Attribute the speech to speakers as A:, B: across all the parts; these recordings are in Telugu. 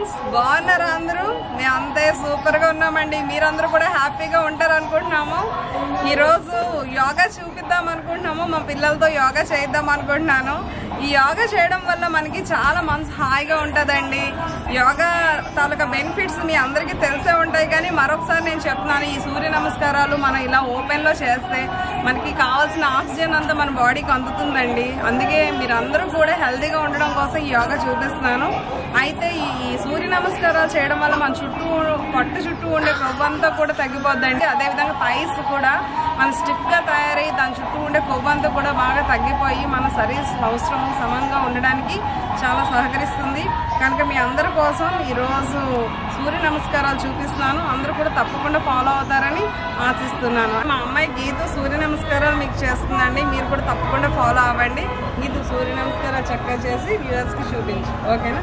A: ఫ్రెండ్స్ బాగున్నారా అందరూ మేము అంతే సూపర్ గా ఉన్నామండి మీరందరూ కూడా హ్యాపీగా ఉంటారు అనుకుంటున్నాము ఈ రోజు యోగా చూపిద్దాం అనుకుంటున్నాము మా పిల్లలతో యోగా చేద్దాం అనుకుంటున్నాను ఈ యోగా చేయడం వల్ల మనకి చాలా మనసు హాయిగా ఉంటుందండి యోగా తాలూకా బెనిఫిట్స్ మీ అందరికీ తెలిసే ఉంటాయి కానీ మరొకసారి నేను చెప్తున్నాను ఈ సూర్య నమస్కారాలు మనం ఇలా ఓపెన్ లో చేస్తే మనకి కావాల్సిన ఆక్సిజన్ అంతా మన బాడీకి అందుతుందండి అందుకే మీరు అందరూ కూడా హెల్తీగా ఉండడం కోసం ఈ యోగా చూపిస్తున్నాను అయితే ఈ సూర్య నమస్కారాలు చేయడం వల్ల మన చుట్టూ పొట్ట చుట్టూ ఉండే కొవ్వు అంతా కూడా తగ్గిపోద్దండి అదేవిధంగా థైస్ కూడా మన స్టిఫ్ గా తయారై దాని చుట్టూ ఉండే కొవ్వు అంతా కూడా బాగా తగ్గిపోయి మన శరీర అవసరం సమంగా ఉండడానికి చాలా సహకరిస్తుంది కనుక మీ అందరి కోసం ఈరోజు సూర్య నమస్కారాలు చూపిస్తున్నాను అందరూ కూడా తప్పకుండా ఫాలో అవుతారని ఆశిస్తున్నాను మా అమ్మాయి గీత సూర్య నమస్కారాలు మీకు చేస్తుందండి మీరు కూడా తప్పకుండా ఫాలో అవ్వండి గీత సూర్య నమస్కారాలు చక్కగా చేసి వ్యూవర్స్కి చూపించు ఓకేనా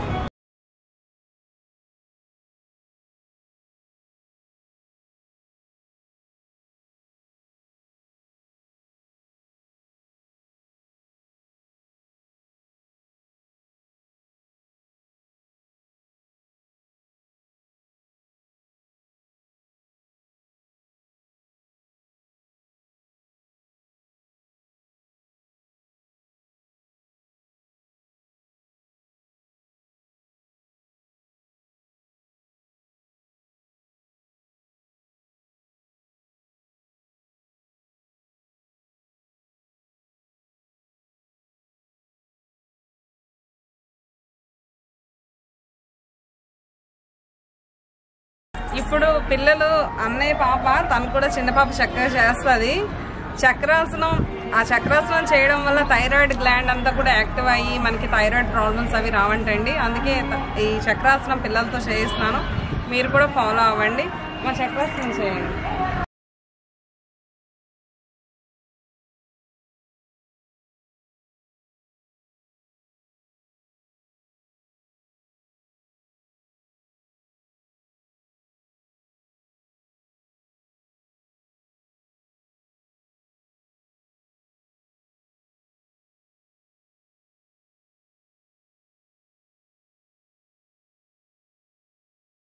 A: ఇప్పుడు పిల్లలు అన్నయ్య పాప తను కూడా చిన్న పాప చక్కగా చేస్తుంది చక్రాసనం ఆ చక్రాసనం చేయడం వల్ల థైరాయిడ్ గ్లాండ్ అంతా కూడా యాక్టివ్ అయ్యి మనకి థైరాయిడ్ ప్రాబ్లమ్స్ అవి రావంటండి అందుకే త- ఈ చక్రాసనం పిల్లలతో చేయిస్తున్నాను మీరు కూడా ఫాలో అవ్వండి మా చక్రాసనం చేయండి